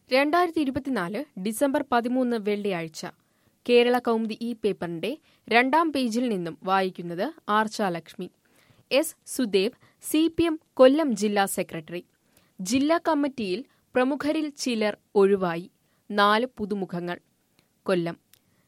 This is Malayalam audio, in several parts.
രണ്ടായിരത്തി ഇരുപത്തിനാല് ഡിസംബർ പതിമൂന്ന് വെള്ളിയാഴ്ച കേരള കൗമുദി ഈ പേപ്പറിന്റെ രണ്ടാം പേജിൽ നിന്നും വായിക്കുന്നത് Archalakshmi S Sudev C P M Kollam ജില്ലാ സെക്രട്ടറി ജില്ലാ കമ്മിറ്റിയിൽ പ്രമുഖരിൽ ചിലർ ഒഴിവായി നാല് പുതുമുഖങ്ങൾ കൊല്ലം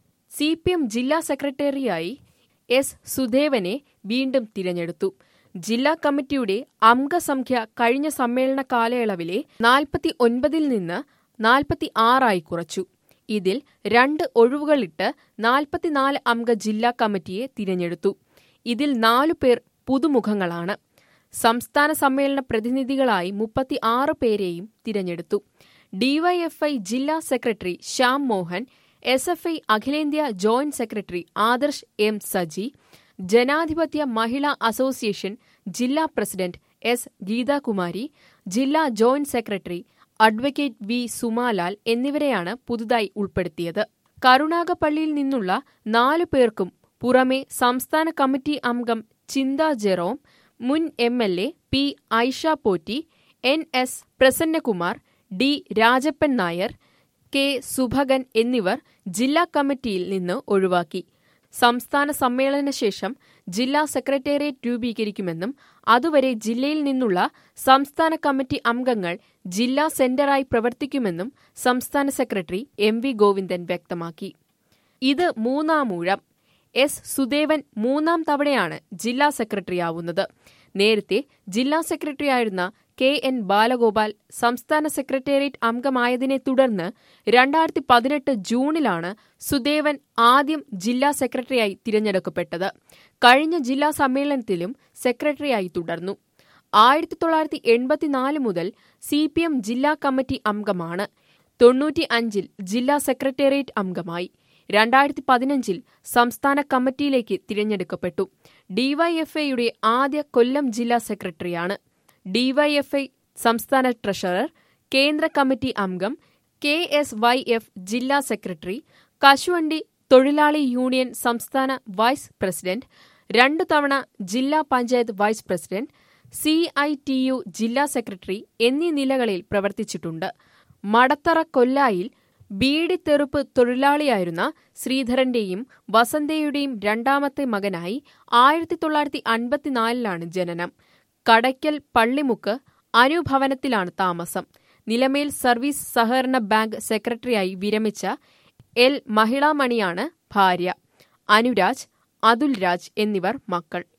സി പി എം ജില്ലാ സെക്രട്ടറിയായി എസ് സുദേവനെ വീണ്ടും തിരഞ്ഞെടുത്തു ജില്ലാ കമ്മിറ്റിയുടെ അംഗസംഖ്യ കഴിഞ്ഞ സമ്മേളന കാലയളവിലെ നാൽപ്പത്തി ഒൻപതിൽ നിന്ന് നാൽപ്പത്തി ആറായി കുറച്ചു ഇതിൽ രണ്ട് ഒഴിവുകളിട്ട് നാൽപ്പത്തിനാല് അംഗ ജില്ലാ കമ്മിറ്റിയെ തിരഞ്ഞെടുത്തു ഇതിൽ നാലു പേർ പുതുമുഖങ്ങളാണ് സംസ്ഥാന സമ്മേളന പ്രതിനിധികളായി മുപ്പത്തി ആറ് പേരെയും തിരഞ്ഞെടുത്തു ഡിവൈഎഫ്ഐ ജില്ലാ secretary Shyam Mohan S F I അഖിലേന്ത്യാ joint secretary Adarsh M Saji Janadhipathya Mahila association ജില്ലാ പ്രസിഡന്റ് എസ് ഗീതാകുമാരി ജില്ലാ joint secretary advocate V Sumalal എന്നിവരെയാണ് പുതുതായി ഉൾപ്പെടുത്തിയത് കരുണാകപ്പള്ളിയിൽ നിന്നുള്ള നാലു പേർക്കും പുറമെ സംസ്ഥാന കമ്മിറ്റി അംഗം ചിന്ത ജെറോം മുൻ M L A P Aisha Potty N S Prasannakumar D Rajappan Nair K Subhakan എന്നിവർ ജില്ലാ കമ്മിറ്റിയിൽ നിന്ന് ഒഴിവാക്കി സംസ്ഥാന സമ്മേളന ശേഷം ജില്ലാ സെക്രട്ടേറിയറ്റ് രൂപീകരിക്കുമെന്നും അതുവരെ ജില്ലയിൽ നിന്നുള്ള സംസ്ഥാന കമ്മിറ്റി അംഗങ്ങൾ ജില്ലാ സെന്ററായി പ്രവർത്തിക്കുമെന്നും സംസ്ഥാന സെക്രട്ടറി എം വി ഗോവിന്ദൻ വ്യക്തമാക്കി ഇത് മൂന്നാമൂഴം എസ് സുദേവൻ മൂന്നാം തവണയാണ് ജില്ലാ സെക്രട്ടറിയാവുന്നത് നേരത്തെ ജില്ലാ സെക്രട്ടറിയായിരുന്ന കെ എൻ ബാലഗോപാൽ സംസ്ഥാന സെക്രട്ടേറിയറ്റ് അംഗമായതിനെ തുടർന്ന് രണ്ടായിരത്തി പതിനെട്ട് ജൂണിലാണ് സുദേവൻ ആദ്യം ജില്ലാ സെക്രട്ടറിയായി തിരഞ്ഞെടുക്കപ്പെട്ടത് കഴിഞ്ഞ ജില്ലാ സമ്മേളനത്തിലും സെക്രട്ടറിയായി തുടർന്നു ആയിരത്തി തൊള്ളായിരത്തി എൺപത്തിനാല് മുതൽ സി പി എം ജില്ലാ കമ്മിറ്റി അംഗമാണ് തൊണ്ണൂറ്റി അഞ്ചിൽ ജില്ലാ സെക്രട്ടേറിയറ്റ് അംഗമായി രണ്ടായിരത്തി പതിനഞ്ചിൽ സംസ്ഥാന കമ്മിറ്റിയിലേക്ക് തിരഞ്ഞെടുക്കപ്പെട്ടു ഡിവൈഎഫ്ഐയുടെ ആദ്യ കൊല്ലം ജില്ലാ സെക്രട്ടറിയാണ് ഡിവൈഎഫ്ഐ സംസ്ഥാന ട്രഷറർ കേന്ദ്ര കമ്മിറ്റി അംഗം കെ എസ് വൈ എഫ് ജില്ലാ സെക്രട്ടറി കശുവണ്ടി തൊഴിലാളി യൂണിയൻ സംസ്ഥാന വൈസ് പ്രസിഡന്റ് രണ്ടു തവണ ജില്ലാ panchayat vice president C I T U ജില്ലാ സെക്രട്ടറി എന്നീ നിലകളിൽ പ്രവർത്തിച്ചിട്ടുണ്ട് മടത്തറ കൊല്ലായിൽ ബീഡി തെറുപ്പ് തൊഴിലാളിയായിരുന്ന ശ്രീധരന്റെയും വസന്തയുടെയും രണ്ടാമത്തെ മകനായി ആയിരത്തി തൊള്ളായിരത്തി അൻപത്തിനാലിലാണ് ജനനം കടയ്ക്കൽ പള്ളിമുക്ക് അനുഭവനത്തിലാണ് താമസം നിലമേൽ സർവീസ് സഹകരണ ബാങ്ക് സെക്രട്ടറിയായി വിരമിച്ച എൽ മഹിളാമണിയാണ് ഭാര്യ അനുരാജ് അതുൽ രാജ് എന്നിവർ മക്കൾ